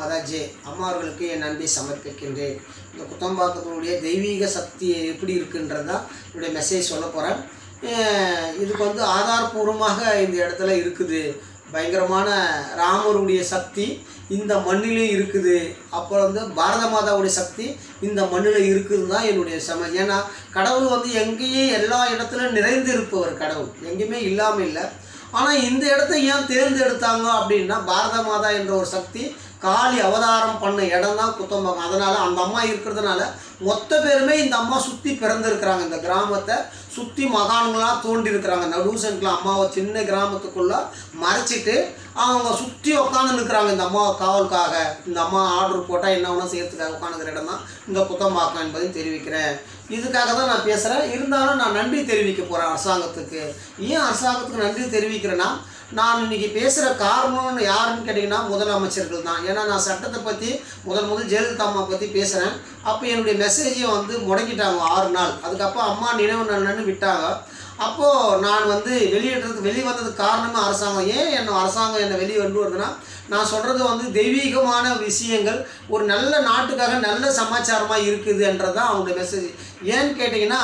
மாதாஜி அம்மா அவர்களுக்கு என் நன்றி சமர்ப்பிக்கின்றேன் இந்த குத்தம்பாக்கத்தினுடைய தெய்வீக சக்தி எப்படி இருக்குன்றது தான் என்னுடைய மெசேஜ் சொல்ல போகிறேன் இதுக்கு வந்து ஆதாரபூர்வமாக இந்த இடத்துல இருக்குது பயங்கரமான ராமருடைய சக்தி இந்த மண்ணிலும் இருக்குது அப்புறம் வந்து பாரத மாதாவுடைய சக்தி இந்த மண்ணில் இருக்குதுன்னு தான் என்னுடைய சம ஏன்னா கடவுள் வந்து எங்கேயும் எல்லா இடத்துலையும் நிறைந்து இருப்பவர் கடவுள் எங்கேயுமே இல்லாமல் இல்லை ஆனால் இந்த இடத்த ஏன் தேர்ந்தெடுத்தாங்க அப்படின்னா பாரத மாதா என்ற ஒரு சக்தி காளி அவதாரம் பண்ண இடம் தான் குத்தம்பாக்கம் அதனால் அந்த அம்மா இருக்கிறதுனால மொத்த பேருமே இந்த அம்மா சுற்றி பிறந்திருக்கிறாங்க இந்த கிராமத்தை சுற்றி மகான்களாக தோண்டியிருக்கிறாங்க நடு சென்டில் அம்மாவை சின்ன கிராமத்துக்குள்ளே மறைச்சிட்டு அவங்க சுற்றி உட்காந்து நிற்கிறாங்க இந்த அம்மாவை காவலுக்காக இந்த அம்மா ஆர்டர் போட்டால் என்ன ஒன்றும் செய்யறதுக்காக உட்காந்துக்கிற இடம் தான் இந்த குத்தம்பாக்கம் என்பதையும் தெரிவிக்கிறேன் இதுக்காக தான் நான் பேசுகிறேன் இருந்தாலும் நான் நன்றி தெரிவிக்க போகிறேன் அரசாங்கத்துக்கு ஏன் அரசாங்கத்துக்கு நன்றி தெரிவிக்கிறேன்னா நான் இன்னைக்கு பேசுகிற காரணம்னு யாருன்னு கேட்டிங்கன்னா முதலமைச்சர்கள் தான் ஏன்னா நான் சட்டத்தை பற்றி முதல் முதல் ஜெயலலிதா அம்மா பற்றி பேசுகிறேன் அப்போ என்னுடைய மெசேஜை வந்து முடக்கிட்டாங்க ஆறு நாள் அதுக்கப்புறம் அம்மா நினைவு நாள்னு விட்டாங்க அப்போது நான் வந்து வெளியிடுறதுக்கு வெளியே வந்ததுக்கு காரணமே அரசாங்கம் ஏன் என்ன அரசாங்கம் என்னை வெளியே கொண்டு வருதுன்னா நான் சொல்கிறது வந்து தெய்வீகமான விஷயங்கள் ஒரு நல்ல நாட்டுக்காக நல்ல சமாச்சாரமாக இருக்குதுன்றது தான் அவங்களுடைய மெசேஜ் ஏன்னு கேட்டிங்கன்னா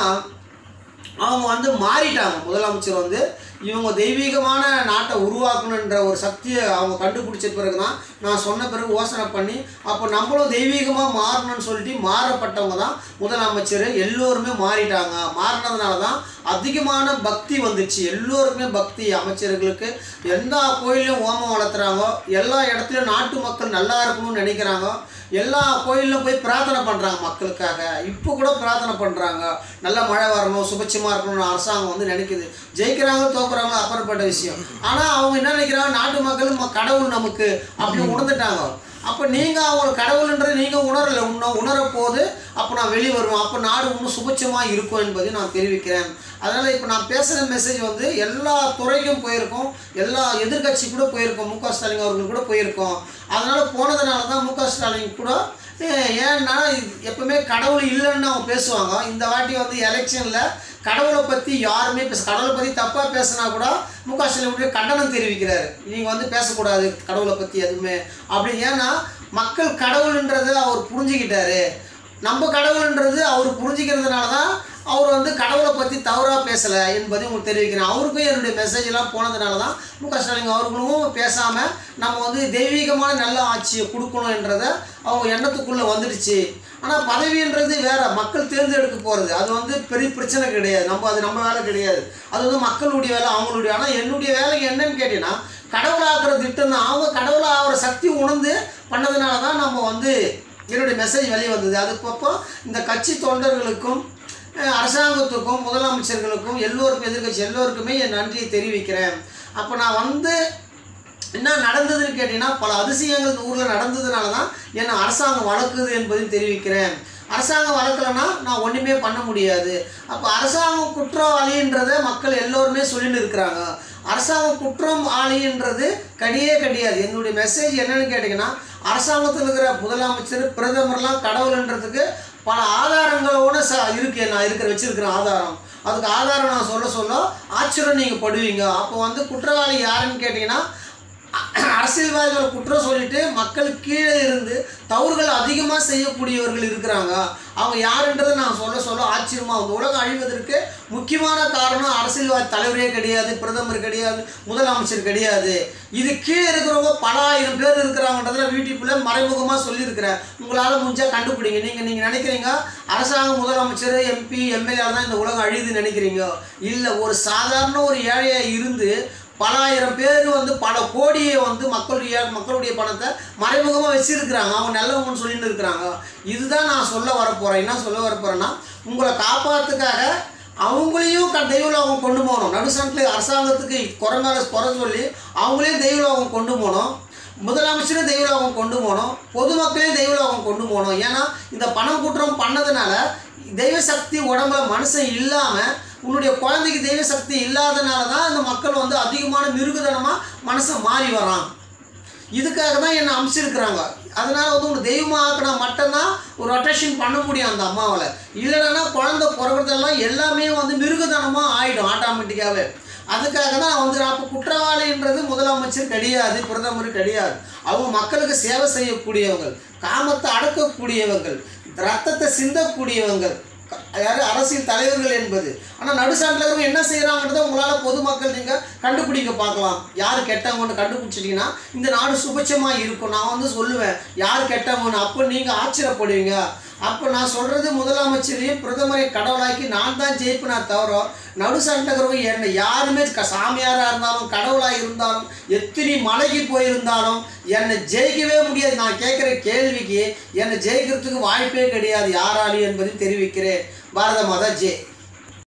அவங்க வந்து மாறிட்டாங்க முதலமைச்சர் வந்து இவங்க தெய்வீகமான நாட்டை உருவாக்கணுன்ற ஒரு சக்தியை அவங்க கண்டுபிடிச்ச பிறகு தான் நான் சொன்ன பிறகு யோசனை பண்ணி அப்போ நம்மளும் தெய்வீகமாக மாறணும்னு சொல்லிட்டு மாறப்பட்டவங்க தான் முதலமைச்சர் எல்லோருமே மாறிட்டாங்க மாறினதுனால தான் அதிகமான பக்தி வந்துச்சு எல்லோருக்குமே பக்தி அமைச்சர்களுக்கு எல்லா கோயிலையும் ஓமம் வளர்த்துறாங்க எல்லா இடத்துலையும் நாட்டு மக்கள் நல்லா இருக்கணும்னு நினைக்கிறாங்க எல்லா கோயிலும் போய் பிரார்த்தனை பண்ணுறாங்க மக்களுக்காக இப்போ கூட பிரார்த்தனை பண்ணுறாங்க நல்ல மழை வரணும் சுபட்சமாக இருக்கணும்னு அரசாங்கம் வந்து நினைக்குது ஜெயிக்கிறாங்க தோக்குறாங்க அப்புறப்பட்ட விஷயம் ஆனால் அவங்க என்ன நினைக்கிறாங்க நாட்டு மக்கள் ம- கடவுள் நமக்கு அப்படி உணர்ந்துட்டாங்க அப்போ நீங்கள் அவங்க கடவுள்ன்றது நீங்கள் உணரலை உன்ன உணரப்போது அப்போ நான் வெளியே வருவேன் அப்போ நாடு இன்னும் சுபட்சமாக இருக்கும் என்பதை நான் தெரிவிக்கிறேன் அதனால் இப்போ நான் பேசுகிற மெசேஜ் வந்து எல்லா துறைக்கும் போயிருக்கோம் எல்லா எதிர்க்கட்சி கூட போயிருக்கோம் மு க ஸ்டாலின் அவர்கள் கூட போயிருக்கோம் அதனால் போனதுனால தான் மு க ஸ்டாலின் கூட ஏ- ஏன்னா இது எப்பவுமே கடவுள் இல்லைன்னு அவங்க பேசுவாங்க இந்த வாட்டி வந்து எலெக்ஷனில் கடவுளை பற்றி யாருமே பேச கடவுளை பற்றி தப்பாக பேசினா கூட மு க ஸ்டாலின் வந்து கண்டனம் தெரிவிக்கிறாரு நீங்கள் வந்து பேசக்கூடாது கடவுளை பற்றி எதுவுமே அப்படி ஏன்னா மக்கள் கடவுள்ன்றதை அவர் புரிஞ்சுக்கிட்டாரு நம்ம கடவுள்ன்றது அவர் புரிஞ்சுக்கிறதுனால தான் அவர் வந்து கடவுளை பற்றி தவறாக பேசலை என்பதை உங்களுக்கு தெரிவிக்கிறேன் அவருக்கும் என்னுடைய மெசேஜ் எல்லாம் போனதுனால தான் மு க ஸ்டாலின் அவர்களும் பேசாமல் நம்ம வந்து தெய்வீகமான நல்ல ஆட்சியை கொடுக்கணுன்றத அவங்க எண்ணத்துக்குள்ளே வந்துடுச்சு ஆனால் பதவின்றது வேற மக்கள் தேர்ந்தெடுக்க போகிறது அது வந்து பெரிய பிரச்சனை கிடையாது நம்ம அது நம்ம வேலை கிடையாது அது வந்து மக்களுடைய வேலை அவங்களுடைய ஆனால் என்னுடைய வேலை என்னன்னு கேட்டீங்கன்னா கடவுளாக்குற திட்டம் தான் அவங்க கடவுளாகிற சக்தி உணர்ந்து பண்ணதுனால தான் நம்ம வந்து என்னுடைய மெசேஜ் வெளியே வந்தது அது அப்போ இந்த கட்சி தொண்டர்களுக்கும் அஹ், அரசாங்கத்துக்கும் முதலமைச்சர்களுக்கும் எல்லோருக்கும் எதிர்க்கட்சி எல்லோருக்குமே என் நன்றியை தெரிவிக்கிறேன் அப்போ நான் வந்து என்ன நடந்ததுன்னு கேட்டிங்கன்னா பல அதிசயங்கள் இந்த ஊரில் நடந்ததுனால தான் என்னை அரசாங்கம் வளர்க்குது என்பதையும் தெரிவிக்கிறேன் அரசாங்கம் வளர்க்கலைன்னா நான் ஒன்றுமே பண்ண முடியாது அப்போ அரசாங்கம் குற்றவாளின்றதை மக்கள் எல்லோருமே சொல்லிட்டு இருக்கிறாங்க அரசாங்கம் குற்றம் ஆளின்றது கிடையவே கிடையாது என்னுடைய மெசேஜ் என்னன்னு கேட்டிங்கன்னா அரசாங்கத்தில் இருக்கிற முதலமைச்சர் பிரதமர்லாம் கடவுள்ன்றதுக்கு பல ஆதாரங்களோட ச இருக்கு நான் இருக்கிற வச்சிருக்கிறேன் ஆதாரம் அதுக்கு ஆதாரம் நான் சொல்ல சொல்ல ஆச்சரியம் நீங்கள் படுவீங்க அப்போ வந்து குற்றவாளி யாருன்னு கேட்டிங்கன்னா அரசியல்வாதிகளை குற்றம் சொல்லிட்டு மக்கள் கீழே இருந்து தவறுகள் அதிகமாக செய்யக்கூடியவர்கள் இருக்கிறாங்க அவங்க யாருன்றதை நான் சொல்ல சொல்ல ஆச்சரியமாக வந்து உலகம் அழிவதற்கு முக்கியமான காரணம் அரசியல்வாதி தலைவரே கிடையாது பிரதமர் கிடையாது முதலமைச்சர் கிடையாது இது கீழே இருக்கிறவங்க பல ஆயிரம் பேர் இருக்கிறாங்கன்றதுல யூடியூப்ல மறைமுகமாக சொல்லியிருக்கிறேன் உங்களால் முடிஞ்சால் கண்டுபிடிங்க நீங்கள் நீங்கள் நினைக்கிறீங்க அரசாங்கம் முதலமைச்சர் எம்பி எம்எல்ஏ தான் இந்த உலகம் அழியுதுன்னு நினைக்கிறீங்க இல்லை ஒரு சாதாரண ஒரு ஏழையாக இருந்து பல ஆயிரம் பேர் வந்து பல கோடியை வந்து மக்களுடைய மக்களுடைய பணத்தை மறைமுகமாக வச்சிருக்கிறாங்க அவங்க நல்லவங்கன்னு சொல்லிட்டு இருக்கிறாங்க இதுதான் நான் சொல்ல வரப்போகிறேன் என்ன சொல்ல வரப்போகிறேன்னா உங்களை காப்பாற்றுக்காக அவங்களையும் க தெய்வலோகம் கொண்டு போகணும் நடுசனத்தில் அரசாங்கத்துக்கு குறை மேலே குறை சொல்லி அவங்களையும் தெய்வலோகம் கொண்டு போகணும் முதலமைச்சரும் தெய்வலோகம் கொண்டு போகணும் பொதுமக்களையும் தெய்வலோகம் கொண்டு போகணும் ஏன்னா இந்த பணம் குற்றம் பண்ணதுனால தெய்வ சக்தி உடம்புல மனுஷன் இல்லாமல் உன்னுடைய குழந்தைக்கு தெய்வ சக்தி இல்லாதனால தான் இந்த மக்கள் வந்து அதிகமான மிருகுதனமாக மனசை மாறி வரான் இதுக்காக தான் என்னை அனுப்பிச்சிருக்கிறாங்க அதனால் வந்து உன்னை தெய்வமாக ஆக்கினா மட்டும்தான் ஒரு ரொட்டேஷன் பண்ண முடியும் அந்த அம்மாவால் இல்லைன்னா குழந்தை பிறகுறதெல்லாம் எல்லாமே வந்து மிருகத்தனமாக ஆகிடும் ஆட்டோமேட்டிக்காகவே அதுக்காக தான் வந்து அப்போ குற்றவாளின்றது முதலமைச்சர் கிடையாது பிரதமர் கிடையாது அவங்க மக்களுக்கு சேவை செய்யக்கூடியவங்க காமத்தை அடக்கக்கூடியவங்கள் ரத்தத்தை சிந்தக்கூடியவங்கள் க- யாரு அரசியல் தலைவர்கள் என்பது ஆனால் நடுசாட்டில் இருக்கிறவங்க என்ன செய்கிறாங்கன்றதை உங்களால் பொதுமக்கள் நீங்கள் கண்டுபிடிக்க பார்க்கலாம் யார் கெட்டவங்கன்னு கண்டுபிடிச்சிட்டிங்கன்னா இந்த நாடு சுபட்சமாக இருக்கும் நான் வந்து சொல்லுவேன் யார் கெட்டவங்கன்னு அப்போ நீங்கள் ஆச்சரியப்படுவீங்க அப்போ நான் சொல்கிறது முதலமைச்சரையும் பிரதமரை கடவுளாக்கி நான் தான் ஜெயிப்பேனா தவிர நடுசாண்டகிறவங்க என்ன யாருமே க- சாமியாராக இருந்தாலும் கடவுளாக இருந்தாலும் எத்தனை மலைக்கு போயிருந்தாலும் என்னை ஜெயிக்கவே முடியாது நான் கேட்குற கேள்விக்கு என்னை ஜெயிக்கிறதுக்கு வாய்ப்பே கிடையாது யாராலையும் என்பதை தெரிவிக்கிறேன் பாரத மாதா ஜெய்